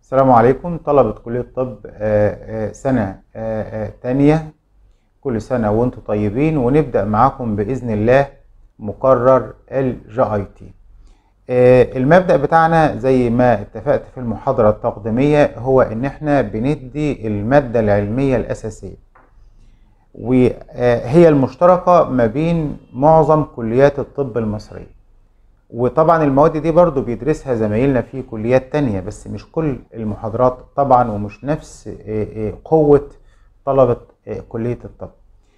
السلام عليكم طلبة كلية الطب آه، آه، سنة آه، آه، تانية كل سنة وانتم طيبين ونبدأ معاكم بإذن الله مقرر الجي اي تي المبدأ بتاعنا زي ما اتفقت في المحاضرة التقديمية هو ان احنا بندي المادة العلمية الأساسية وهي المشتركة ما بين معظم كليات الطب المصرية وطبعا المواد دي برضو بيدرسها زمايلنا في كليات تانية بس مش كل المحاضرات طبعا ومش نفس قوة طلبة كلية الطب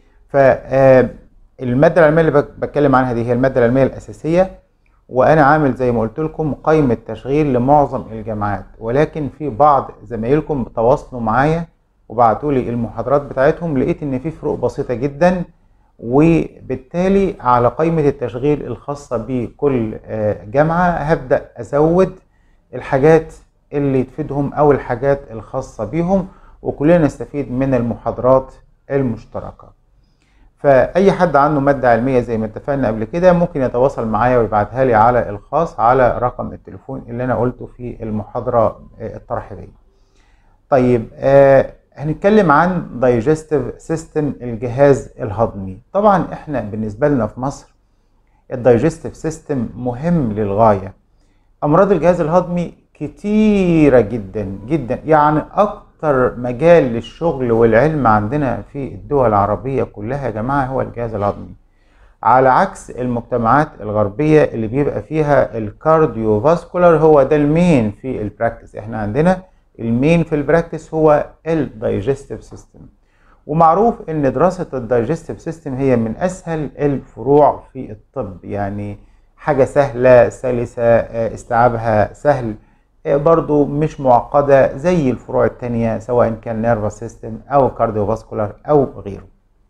فالمادة العلمية اللي بتكلم عنها دي هي المادة العلمية الأساسية وأنا عامل زي ما قلت لكم قائمة تشغيل لمعظم الجامعات ولكن في بعض زمايلكم تواصلوا معايا وبعتوا لي المحاضرات بتاعتهم لقيت إن في فروق بسيطة جدا وبالتالي على قائمة التشغيل الخاصة بكل جامعة هبدأ أزود الحاجات اللي تفيدهم أو الحاجات الخاصة بيهم وكلنا نستفيد من المحاضرات المشتركة فأي حد عنده مادة علمية زي ما اتفقنا قبل كده ممكن يتواصل معايا ويبعتها لي على الخاص على رقم التليفون اللي أنا قلته في المحاضرة الترحيبية طيب آه هنتكلم عن digestive system الجهاز الهضمي طبعا احنا بالنسبه لنا في مصر الدايجستيف سيستم مهم للغايه امراض الجهاز الهضمي كتيره جدا جدا يعني اكتر مجال للشغل والعلم عندنا في الدول العربيه كلها يا جماعه هو الجهاز الهضمي على عكس المجتمعات الغربيه اللي بيبقى فيها الكارديو فاسكولار هو ده المين في البراكتس احنا عندنا المين في البراكتس هو الدايجستيف سيستم ومعروف ان دراسة الدايجستيف سيستم هي من اسهل الفروع في الطب يعني حاجة سهلة سلسة استيعابها سهل برضو مش معقدة زي الفروع التانية سواء كان نيرفس سيستم او كارديوفاسكولار او غيره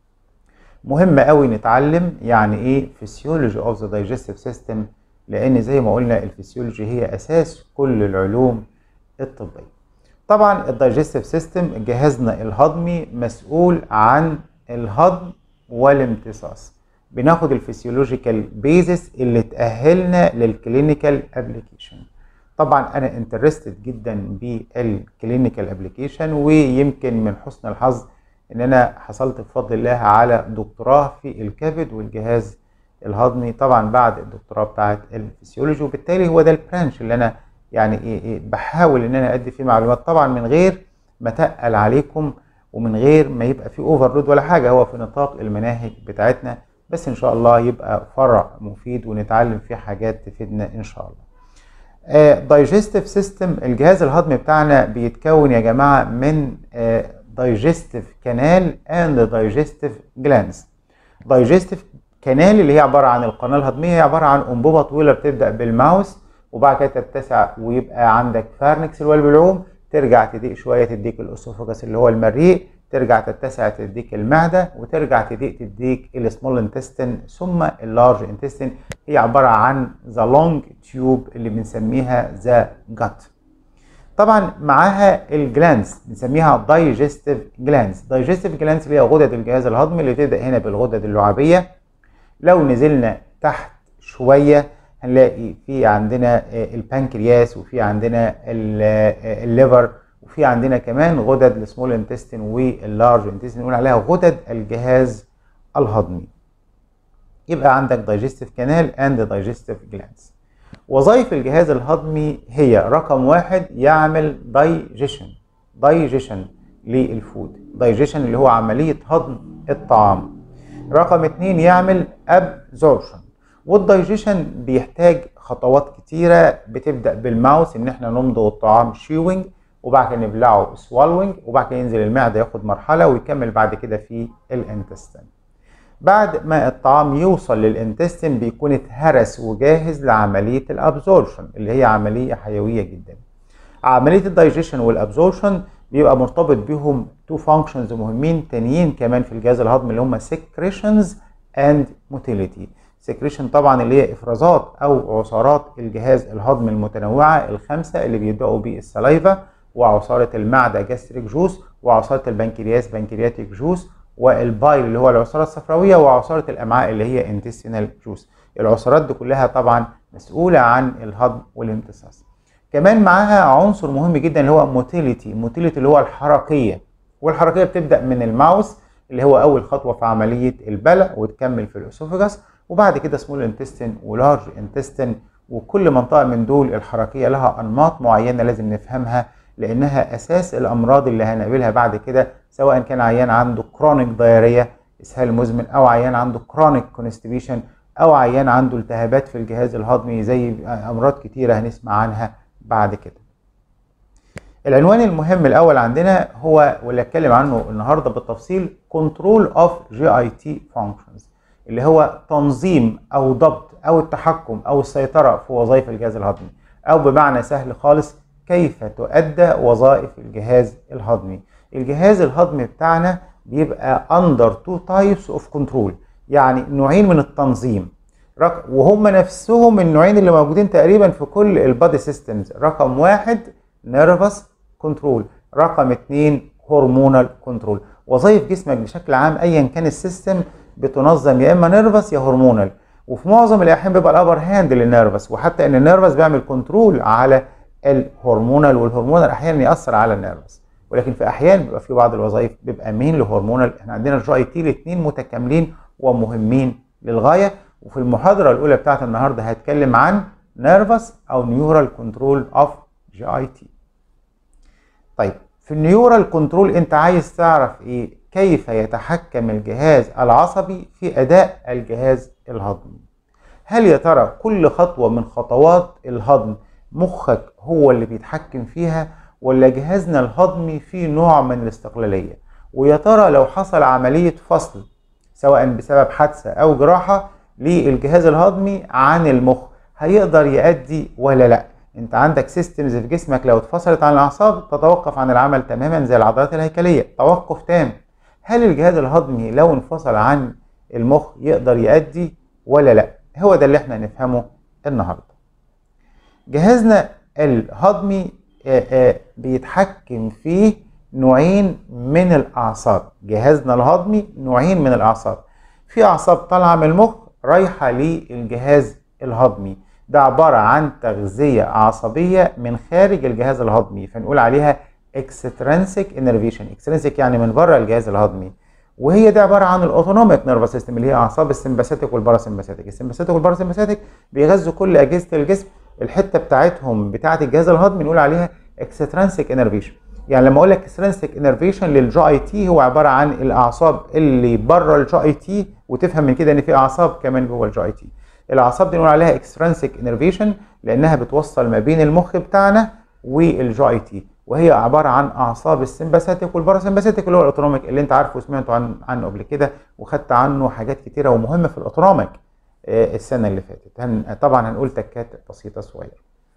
مهم قوي نتعلم يعني ايه فيسيولوجي اوف ذا دايجستيف سيستم لان زي ما قلنا الفسيولوجي هي اساس كل العلوم الطبيه طبعا الدايجستيف سيستم جهازنا الهضمي مسؤول عن الهضم والامتصاص بناخد الفسيولوجيكال بيزس اللي تأهلنا للكلينيكال ابلكيشن طبعا انا انترستد جدا بالكلينيكال ابلكيشن ويمكن من حسن الحظ ان انا حصلت بفضل الله على دكتوراه في الكبد والجهاز الهضمي طبعا بعد الدكتوراه بتاعت الفسيولوجي وبالتالي هو ده البرانش اللي انا يعني إيه إيه بحاول ان انا ادي فيه معلومات طبعا من غير ما تقل عليكم ومن غير ما يبقى فيه اوفرلود ولا حاجه هو في نطاق المناهج بتاعتنا بس ان شاء الله يبقى فرع مفيد ونتعلم فيه حاجات تفيدنا ان شاء الله دايجستيف سيستم الجهاز الهضمي بتاعنا بيتكون يا جماعه من دايجستيف كانال اند دايجستيف جلانز دايجستيف كانال اللي هي عباره عن القناه الهضميه هي عباره عن انبوبه طويله بتبدا بالماوس وبعد كده تتسع ويبقى عندك فارنكس اللي هو البلعوم ترجع تضيق شويه تديك الاسوفاجس اللي هو المريء ترجع تتسع تديك المعده وترجع تضيق تديك السمول انتستين ثم اللارج انتستين هي عباره عن ذا لونج تيوب اللي بنسميها ذا جات طبعا معاها الجلانس بنسميها دايجستيف جلانس دايجستيف جلانس اللي هي غدد الجهاز الهضمي اللي تبدا هنا بالغدد اللعابيه لو نزلنا تحت شويه هنلاقي في عندنا البنكرياس وفي عندنا الليفر وفي عندنا كمان غدد السمول انتستين واللارج انتستين نقول عليها غدد الجهاز الهضمي يبقى عندك دايجستيف كانال اند دايجستيف جلاندز وظائف الجهاز الهضمي هي رقم واحد يعمل دايجيشن دايجيشن للفود دايجيشن اللي هو عملية هضم الطعام رقم اتنين يعمل ابزوربشن والدايجيشن بيحتاج خطوات كتيره بتبدا بالماوس ان احنا نمضغ الطعام شيوينج وبعد كده نبلعه سوالوينج وبعد كده ينزل المعده ياخد مرحله ويكمل بعد كده في الانتستين بعد ما الطعام يوصل للانتستين بيكون اتهرس وجاهز لعمليه الابزوربشن اللي هي عمليه حيويه جدا عمليه الدايجيشن والابزوربشن بيبقى مرتبط بيهم تو فانكشنز مهمين تانيين كمان في الجهاز الهضمي اللي هم سكريشنز اند موتيليتي سكريشن طبعا اللي هي افرازات او عصارات الجهاز الهضمي المتنوعه الخمسه اللي بيبداوا بالسلايفا وعصاره المعده جاستريك جوس وعصاره البنكرياس بنكرياتيك جوس والبايل اللي هو العصاره الصفراويه وعصاره الامعاء اللي هي انتستينال جوس العصارات دي كلها طبعا مسؤوله عن الهضم والامتصاص كمان معاها عنصر مهم جدا اللي هو موتيليتي موتيليتي اللي هو الحركيه والحركيه بتبدا من الماوس اللي هو اول خطوه في عمليه البلع وتكمل في الاسوفجاس وبعد كده سمول انتستين ولارج انتستين وكل منطقه من دول الحركيه لها انماط معينه لازم نفهمها لانها اساس الامراض اللي هنقابلها بعد كده سواء كان عيان عنده كرونيك دايريا اسهال مزمن او عيان عنده كرونيك كونستيبيشن او عيان عنده التهابات في الجهاز الهضمي زي امراض كتيره هنسمع عنها بعد كده العنوان المهم الاول عندنا هو واللي اتكلم عنه النهارده بالتفصيل كنترول اوف جي اي تي فانكشنز اللي هو تنظيم او ضبط او التحكم او السيطره في وظائف الجهاز الهضمي او بمعنى سهل خالص كيف تؤدى وظائف الجهاز الهضمي الجهاز الهضمي بتاعنا بيبقى under two types of control يعني نوعين من التنظيم وهم نفسهم النوعين اللي موجودين تقريبا في كل البادي سيستمز رقم واحد نيرفس كنترول رقم اتنين هرمونال كنترول وظائف جسمك بشكل عام ايا كان السيستم بتنظم يا اما نيرفس يا هرمونال وفي معظم الاحيان بيبقى الابر هاند للنيرفس وحتى ان النيرفس بيعمل كنترول على الهرمونال والهرمونال احيانا ياثر على النيرفس ولكن في احيان بيبقى في بعض الوظائف بيبقى مين لهرمونال احنا عندنا الجي اي تي الاثنين متكاملين ومهمين للغايه وفي المحاضره الاولى بتاعت النهارده هتكلم عن نيرفس او نيورال كنترول اوف جي اي تي طيب في النيورال كنترول انت عايز تعرف ايه كيف يتحكم الجهاز العصبي في اداء الجهاز الهضمي هل يا ترى كل خطوه من خطوات الهضم مخك هو اللي بيتحكم فيها ولا جهازنا الهضمي فيه نوع من الاستقلاليه ويا ترى لو حصل عمليه فصل سواء بسبب حادثه او جراحه للجهاز الهضمي عن المخ هيقدر يأدي ولا لا انت عندك سيستمز في جسمك لو اتفصلت عن الاعصاب تتوقف عن العمل تماما زي العضلات الهيكليه توقف تام هل الجهاز الهضمي لو انفصل عن المخ يقدر يأدي ولا لا هو ده اللي احنا نفهمه النهارده جهازنا الهضمي بيتحكم فيه نوعين من الاعصاب جهازنا الهضمي نوعين من الاعصاب في اعصاب طالعه من المخ رايحه للجهاز الهضمي ده عباره عن تغذيه عصبيه من خارج الجهاز الهضمي فنقول عليها اكسترنسك انرفيشن اكسترنسك يعني من بره الجهاز الهضمي وهي دي عباره عن الاوتونوميك نيرفس سيستم اللي هي اعصاب السمباثيك والباراسمباثيك السمباثيك والباراسمباثيك بيغذوا كل اجهزه الجسم الحته بتاعتهم بتاعه الجهاز الهضمي نقول عليها اكسترنسك انرفيشن يعني لما اقول لك اكسترنسك انرفيشن للجي اي تي هو عباره عن الاعصاب اللي بره الجي اي تي وتفهم من كده ان في اعصاب كمان جوه الجي اي تي الاعصاب دي نقول عليها اكسترنسك انرفيشن لانها بتوصل ما بين المخ بتاعنا والجي اي تي وهي عباره عن اعصاب السمباثيك والباراسمباثيك اللي هو الاوتونوميك اللي انت عارفه وسمعته عن عنه قبل كده وخدت عنه حاجات كتيره ومهمه في الاوتونوميك السنه اللي فاتت هن طبعا هنقول تكات بسيطه صغيره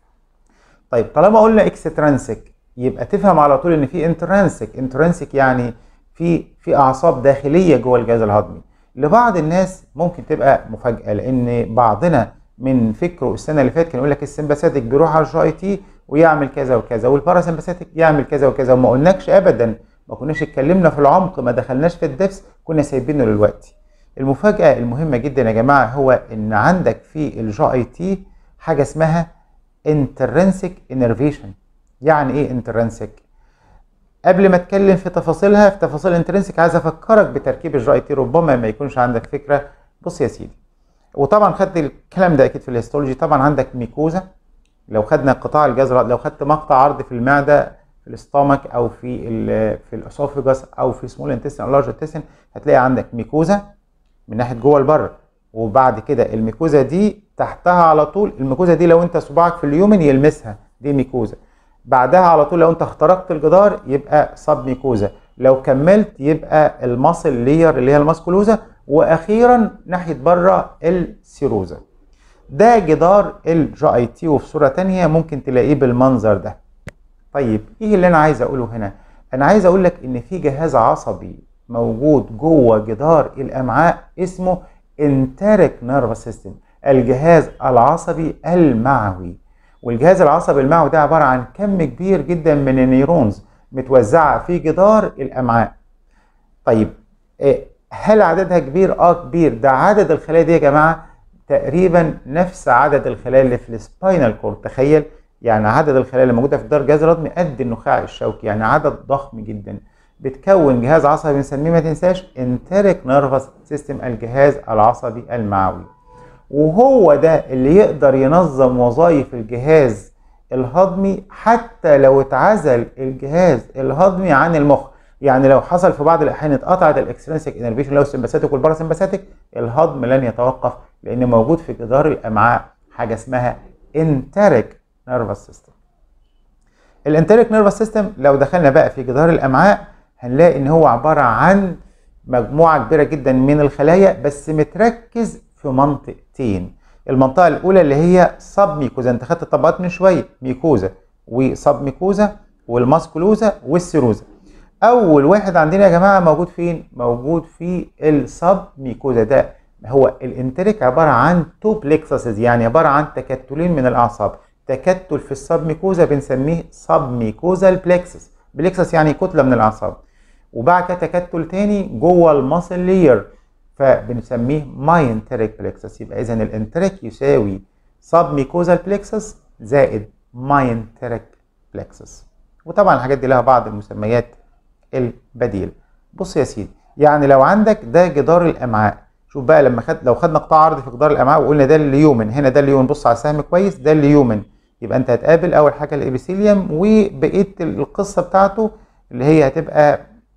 طيب طالما قلنا اكسترنسك يبقى تفهم على طول ان في انترنسك انترنسك يعني في في اعصاب داخليه جوه الجهاز الهضمي لبعض الناس ممكن تبقى مفاجاه لان بعضنا من فكره السنه اللي فاتت كان يقول لك السمباثيك بيروح على الجي اي تي ويعمل كذا وكذا والباراسمباثيك يعمل كذا وكذا وما قلناكش ابدا ما كناش اتكلمنا في العمق ما دخلناش في الدبس كنا سايبينه دلوقتي المفاجاه المهمه جدا يا جماعه هو ان عندك في الجي اي تي حاجه اسمها انترنسك انرفيشن يعني ايه انترنسك قبل ما اتكلم في تفاصيلها في تفاصيل انترنسك عايز افكرك بتركيب الجي اي تي ربما ما يكونش عندك فكره بص يا سيدي وطبعا خدت الكلام ده اكيد في الهيستولوجي طبعا عندك ميكوزا لو خدنا قطاع الجهاز لو خدت مقطع عرض في المعده في الاستامك او في في الاسوفجاس او في سمول انتستين او لارج انتستين هتلاقي عندك ميكوزا من ناحيه جوه لبره وبعد كده الميكوزا دي تحتها على طول الميكوزا دي لو انت صباعك في اليومن يلمسها دي ميكوزا بعدها على طول لو انت اخترقت الجدار يبقى سب ميكوزا لو كملت يبقى الماسل لير اللي هي الماسكولوزا واخيرا ناحيه بره السيروزا ده جدار الجي اي تي وفي صوره تانية ممكن تلاقيه بالمنظر ده طيب ايه اللي انا عايز اقوله هنا انا عايز اقول لك ان في جهاز عصبي موجود جوه جدار الامعاء اسمه انتريك نيرفس سيستم الجهاز العصبي المعوي والجهاز العصبي المعوي ده عباره عن كم كبير جدا من النيرونز متوزعه في جدار الامعاء طيب هل عددها كبير اه كبير ده عدد الخلايا دي يا جماعه تقريبا نفس عدد الخلايا اللي في السباينال كورد تخيل يعني عدد الخلايا اللي موجوده في جدار الجهاز الهضمي قد النخاع الشوكي يعني عدد ضخم جدا بتكون جهاز عصبي بنسميه ما تنساش انتريك نيرفس سيستم الجهاز العصبي المعوي وهو ده اللي يقدر ينظم وظائف الجهاز الهضمي حتى لو اتعزل الجهاز الهضمي عن المخ يعني لو حصل في بعض الاحيان اتقطعت الاكسترنسيك انرفيشن اللي هو السمباثيك والباراسمباثيك الهضم لن يتوقف لان موجود في جدار الامعاء حاجه اسمها انتريك نيرفس سيستم الانتريك نيرفس سيستم لو دخلنا بقى في جدار الامعاء هنلاقي ان هو عباره عن مجموعه كبيره جدا من الخلايا بس متركز في منطقتين المنطقه الاولى اللي هي سب ميكوزا انت خدت الطبقات من شويه ميكوزا وسب ميكوزا والماسكولوزا والسيروزا اول واحد عندنا يا جماعه موجود فين موجود في السب ميكوزا ده هو الانتريك عباره عن تو بليكسسز يعني عباره عن تكتلين من الاعصاب تكتل في السب ميكوزا بنسميه سب ميكوزال بليكسس بليكسس يعني كتله من الاعصاب وبعد كده تكتل تاني جوه الماسل لير فبنسميه ماينتريك بليكسس يبقى اذا الانتريك يساوي سب ميكوزال بليكسس زائد ماينتريك بليكسس وطبعا الحاجات دي لها بعض المسميات البديل بص يا سيدي يعني لو عندك ده جدار الامعاء شوف بقى لما خد لو خدنا قطاع عرضي في جدار الامعاء وقلنا ده اليومن هنا ده اليومن بص على السهم كويس ده اليومن يبقى انت هتقابل اول حاجه الابيثيليوم وبقيه القصه بتاعته اللي هي هتبقى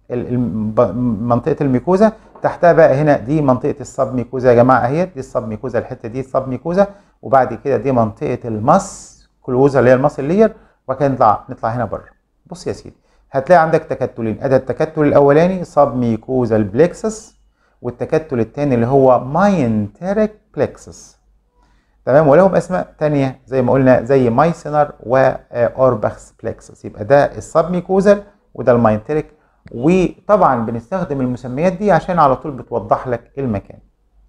منطقه الميكوزا تحتها بقى هنا دي منطقه السب ميكوزا يا جماعه اهيت دي السب ميكوزا الحته دي السب ميكوزا وبعد كده دي منطقه المس كلوزا اللي هي المس لير وبعد كده نطلع نطلع هنا بره بص يا سيدي هتلاقي عندك تكتلين ادي التكتل الاولاني سب ميكوزا البلكسس والتكتل الثاني اللي هو ماينتريك بلكسس تمام ولهم اسماء تانية زي ما قلنا زي مايسنر واوربخس بلكسس يبقى ده السب ميكوزال وده الماينتريك وطبعا بنستخدم المسميات دي عشان على طول بتوضح لك المكان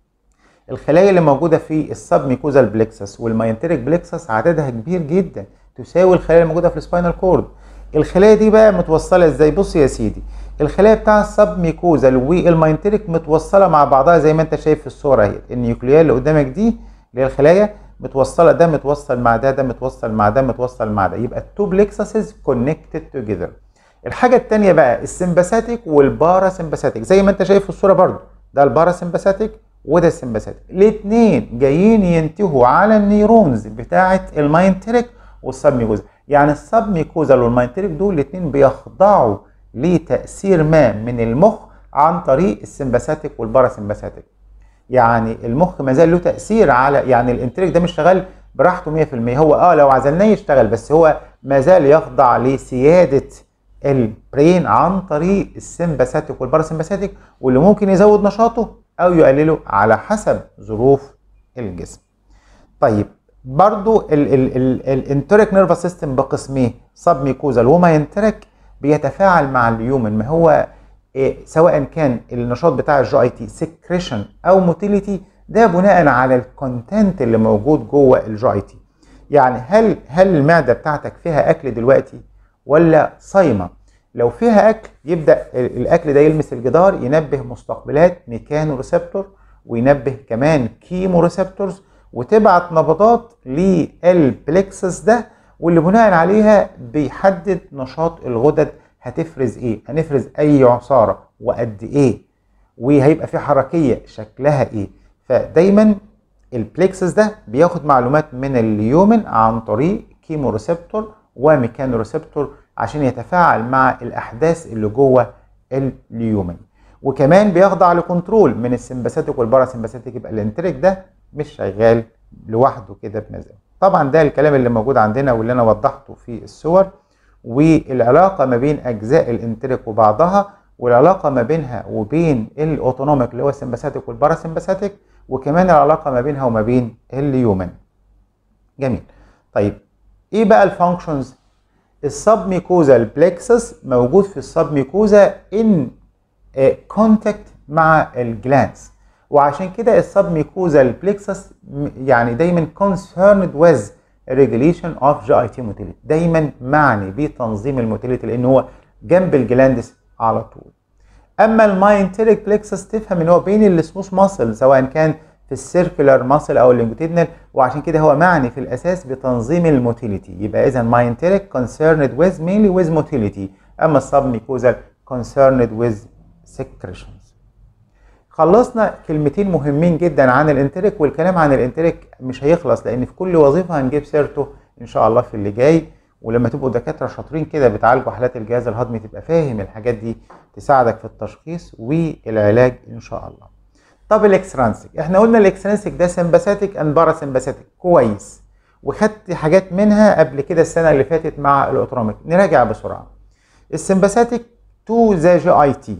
الخلايا اللي موجودة في السب ميكوزال بلكسس والماينتريك بلكسس عددها كبير جدا تساوي الخلايا الموجودة في السباينال كورد الخلايا دي بقى متوصلة ازاي بص يا سيدي الخلايا بتاع السب ميكوزال والماينتريك متوصلة مع بعضها زي ما انت شايف في الصورة اهي النيوكليات اللي قدامك دي اللي هي الخلايا متوصلة ده متوصل مع ده ده متوصل مع ده متوصل مع ده يبقى التو بلكسسز كونكتد توجذر الحاجة التانية بقى السمباثيك والباراسمباثيك زي ما انت شايف في الصورة برضو ده الباراسمباثيك وده السمباثيك الاثنين جايين ينتهوا على النيرونز بتاعة الماينتريك والسب ميكوزا يعني السب ميكوزال والماينتريك دول الاثنين بيخضعوا لتأثير ما من المخ عن طريق السمباثيك والباراسمباثيك يعني المخ ما زال له تأثير على يعني الانتريك ده مش شغال براحته 100% هو اه لو عزلناه يشتغل بس هو ما زال يخضع لسيادة البرين عن طريق السمباثيك والباراسمباثيك واللي ممكن يزود نشاطه او يقلله على حسب ظروف الجسم. طيب برضو الانتريك نيرفس سيستم بقسميه سب ميكوزال وماينتريك بيتفاعل مع اليومن ما هو إيه سواء كان النشاط بتاع الجي اي تي سكريشن او موتيليتي ده بناء على الكونتنت اللي موجود جوه الجي اي تي يعني هل هل المعده بتاعتك فيها اكل دلوقتي ولا صايمه لو فيها اكل يبدا الاكل ده يلمس الجدار ينبه مستقبلات ميكانو ريسبتور وينبه كمان كيمو ريسبتورز وتبعت نبضات للبلكسس ده واللي بناء عليها بيحدد نشاط الغدد هتفرز ايه هنفرز اي عصاره وقد ايه وهيبقى في حركيه شكلها ايه فدايما البلكسس ده بياخد معلومات من اليومن عن طريق كيمو ريسبتور وميكانو ريسبتور عشان يتفاعل مع الاحداث اللي جوه اليومن وكمان بيخضع لكنترول من السمباثيك والباراسمباثيك يبقى الانتريك ده مش شغال لوحده كده بمزاج طبعا ده الكلام اللي موجود عندنا واللي انا وضحته في الصور والعلاقه ما بين اجزاء الانتريك وبعضها والعلاقه ما بينها وبين الاوتونوميك اللي هو السمباثيك والباراسمباثيك وكمان العلاقه ما بينها وما بين اليومن جميل طيب ايه بقى الفانكشنز السب ميكوزا بلكسس موجود في السب ميكوزا ان كونتاكت مع الجلانس وعشان كده السب ميكوزال بلكسس يعني دايما concerned with regulation of GIT motility دايما معني بتنظيم الموتيليتي لان هو جنب الجلاندس على طول اما الماينتريك بلكسس تفهم ان هو بين السموث ماسل سواء كان في السيركولار ماسل او اللونجيتيدنال وعشان كده هو معني في الاساس بتنظيم الموتيليتي يبقى اذا my enteric concerned with mainly with motility اما السبميكوزال concerned with secretions خلصنا كلمتين مهمين جدا عن الانتريك والكلام عن الانتريك مش هيخلص لان في كل وظيفه هنجيب سيرته ان شاء الله في اللي جاي ولما تبقوا دكاتره شاطرين كده بتعالجوا حالات الجهاز الهضمي تبقى فاهم الحاجات دي تساعدك في التشخيص والعلاج ان شاء الله. طب الاكسترانسيك احنا قلنا الاكسترانسيك ده سمباثيك اند باراسمباثيك كويس وخدت حاجات منها قبل كده السنه اللي فاتت مع الاوتروميك نراجع بسرعه. السمباثيك تو ذا جي اي تي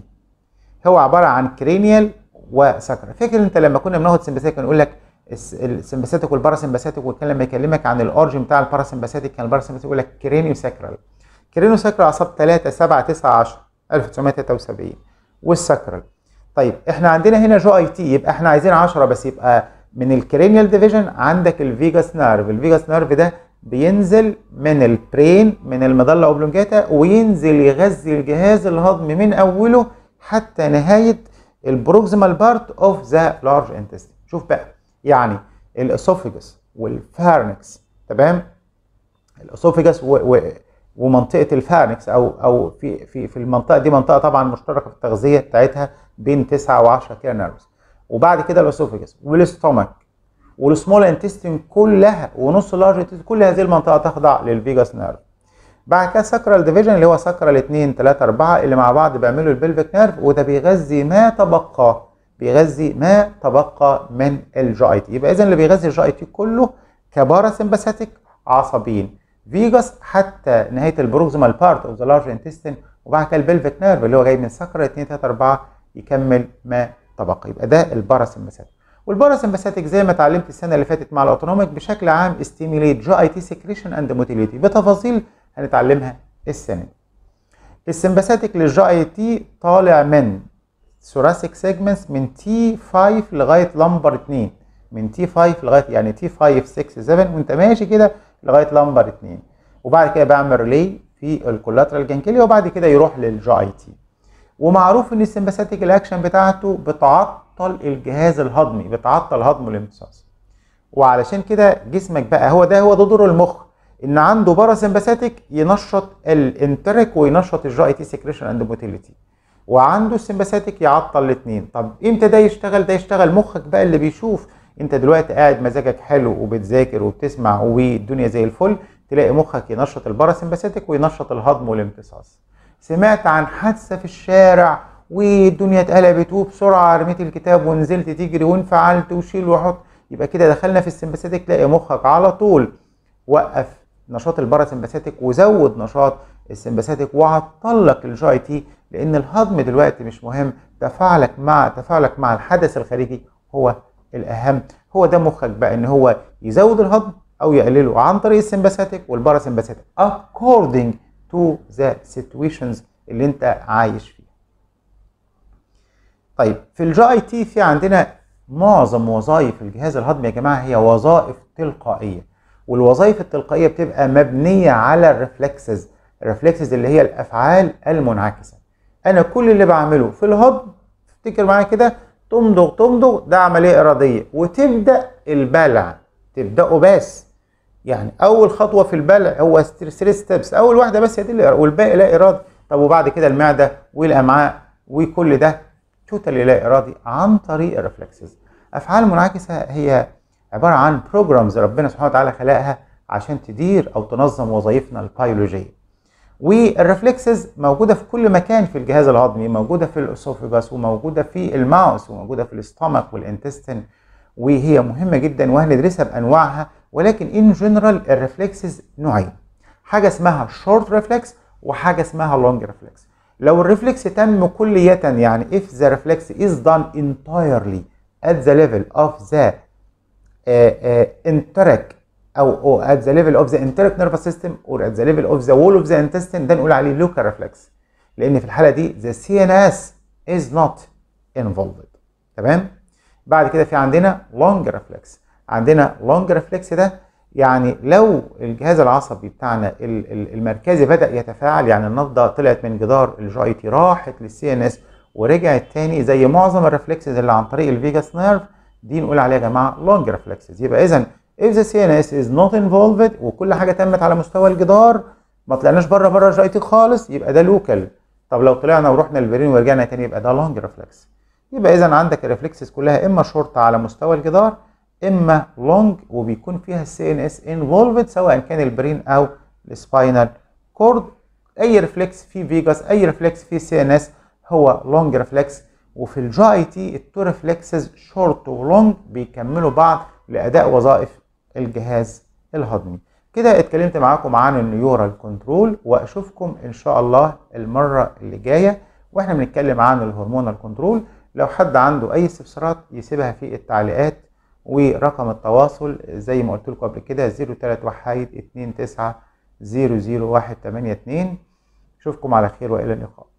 هو عباره عن كرينيال وسكر فاكر انت لما كنا بناخد سمباثيك كان يقول لك السمباثيك والباراسمباثيك وكان لما يكلمك عن الاورجن بتاع الباراسمباثيك كان الباراسمباثيك يقول لك كرينيو ساكرال كرينيو ساكرال اعصاب 3 7 9 10 1973 والساكرال طيب احنا عندنا هنا جو اي تي يبقى احنا عايزين 10 بس يبقى من الكرينيال ديفيجن عندك الفيجاس نيرف الفيجاس نيرف ده بينزل من البرين من المظله اوبلونجاتا وينزل يغذي الجهاز الهضمي من اوله حتى نهايه البروكسيمال بارت اوف ذا لارج انتستين شوف بقى يعني الاسوفيجس والفارنكس تمام الاسوفيجس و... و... ومنطقه الفارنكس او او في في في المنطقه دي منطقه طبعا مشتركه في التغذيه بتاعتها بين 9 و10 كده نيرفز وبعد كده الاسوفيجس والاستومك والسمول انتستين كلها ونص اللارج انتستين كل هذه المنطقه تخضع للفيجاس نيرف بعد كده ساكرال ديفيجن اللي هو ساكرال 2 3 4 اللي مع بعض بيعملوا البلفيك نيرف وده بيغذي ما تبقى بيغذي ما تبقى من الجي اي تي يبقى اذا اللي بيغذي الجي اي تي كله كباراسمباثيك عصبيين فيجاس حتى نهايه البروكسيمال بارت اوف ذا لارج انتستين وبعد كده البلفيك نيرف اللي هو جاي من ساكرال 2 3 4 يكمل ما تبقى يبقى ده الباراسمباثيك والباراسمباثيك زي ما اتعلمت السنه اللي فاتت مع الاوتونوميك بشكل عام استيميليت جي اي تي سكريشن اند موتيليتي بتفاصيل هنتعلمها السنه دي السمباثيك للجي اي تي طالع من ثوراسيك سيجمنتس من تي 5 لغايه لمبر 2 من تي 5 لغايه يعني تي 5 6 7 وانت ماشي كده لغايه لمبر 2 وبعد كده بعمل ريلي في الكولاترال جانكليا وبعد كده يروح للجي اي تي ومعروف ان السمباثيك الاكشن بتاعته بتعطل الجهاز الهضمي بتعطل هضم والامتصاص وعلشان كده جسمك بقى هو ده هو ده دور المخ ان عنده باراسمباثيك ينشط الانتريك وينشط الجي اي تي سكريشن اند موتيليتي وعنده السمباثيك يعطل الاثنين طب امتى ده يشتغل ده يشتغل مخك بقى اللي بيشوف انت دلوقتي قاعد مزاجك حلو وبتذاكر وبتسمع والدنيا زي الفل تلاقي مخك ينشط الباراسمباثيك وينشط الهضم والامتصاص سمعت عن حادثه في الشارع والدنيا اتقلبت وبسرعه رميت الكتاب ونزلت تجري وانفعلت وشيل وحط يبقى كده دخلنا في السمباثيك تلاقي مخك على طول وقف نشاط الباراسمباثيك وزود نشاط السمباثيك وعطل لك الجي اي تي لان الهضم دلوقتي مش مهم تفاعلك مع تفاعلك مع الحدث الخارجي هو الاهم هو ده مخك بقى ان هو يزود الهضم او يقلله عن طريق السمباثيك والباراسمباثيك according to the situations اللي انت عايش فيها طيب في الجي اي تي في عندنا معظم وظائف الجهاز الهضمي يا جماعه هي وظائف تلقائيه والوظائف التلقائيه بتبقى مبنيه على الريفلكسز الريفلكسز اللي هي الافعال المنعكسه انا كل اللي بعمله في الهضم افتكر معايا كده تمضغ تمضغ ده عمليه اراديه وتبدا البلع تبداه بس يعني اول خطوه في البلع هو 3 ستيبس اول واحده بس هي دي اللي والباقي لا ارادي طب وبعد كده المعده والامعاء وكل ده توتالي لا ارادي عن طريق الريفلكسز افعال منعكسه هي عباره عن بروجرامز ربنا سبحانه وتعالى خلقها عشان تدير او تنظم وظائفنا البيولوجيه والريفلكسز موجوده في كل مكان في الجهاز الهضمي موجوده في الاسوفيجاس وموجوده في الماوس وموجوده في الاستومك والانتستين وهي مهمه جدا وهندرسها بانواعها ولكن ان جنرال الريفلكسز نوعين حاجه اسمها شورت ريفلكس وحاجه اسمها لونج ريفلكس لو الريفلكس تم كلية يعني if the reflex is done entirely at the level of the uh, uh, enteric أو, أو at the level of the enteric nervous system or at the level of the wall of the intestine ده نقول عليه local reflex لأن في الحالة دي the CNS is not involved تمام بعد كده في عندنا long reflex عندنا long reflex ده يعني لو الجهاز العصبي بتاعنا المركزي بدا يتفاعل يعني النبضه طلعت من جدار الجي اي تي راحت للسي ان اس ورجعت تاني زي معظم الريفلكسز اللي عن طريق الفيجاس نيرف دي نقول عليها يا جماعه لونج ريفلكسز يبقى اذا if the CNS is not involved وكل حاجه تمت على مستوى الجدار ما طلعناش بره بره الجي تي خالص يبقى ده لوكال طب لو طلعنا ورحنا البرين ورجعنا تاني يبقى ده لونج ريفلكس يبقى اذا عندك الريفلكسز كلها اما شورت على مستوى الجدار اما لونج وبيكون فيها السي ان اس انفولفد سواء كان البرين او السباينال كورد اي ريفلكس فيه فيجاس اي ريفلكس فيه سي ان اس هو لونج ريفلكس وفي الجي اي تي التو ريفلكسز شورت ولونج بيكملوا بعض لاداء وظائف الجهاز الهضمي كده اتكلمت معاكم عن النيورال كنترول واشوفكم ان شاء الله المره اللي جايه واحنا بنتكلم عن الهرمونال كنترول لو حد عنده اي استفسارات يسيبها في التعليقات ورقم التواصل زي ما قلت لكم قبل كده 03 وحيد 29 00 182 اشوفكم على خير والى اللقاء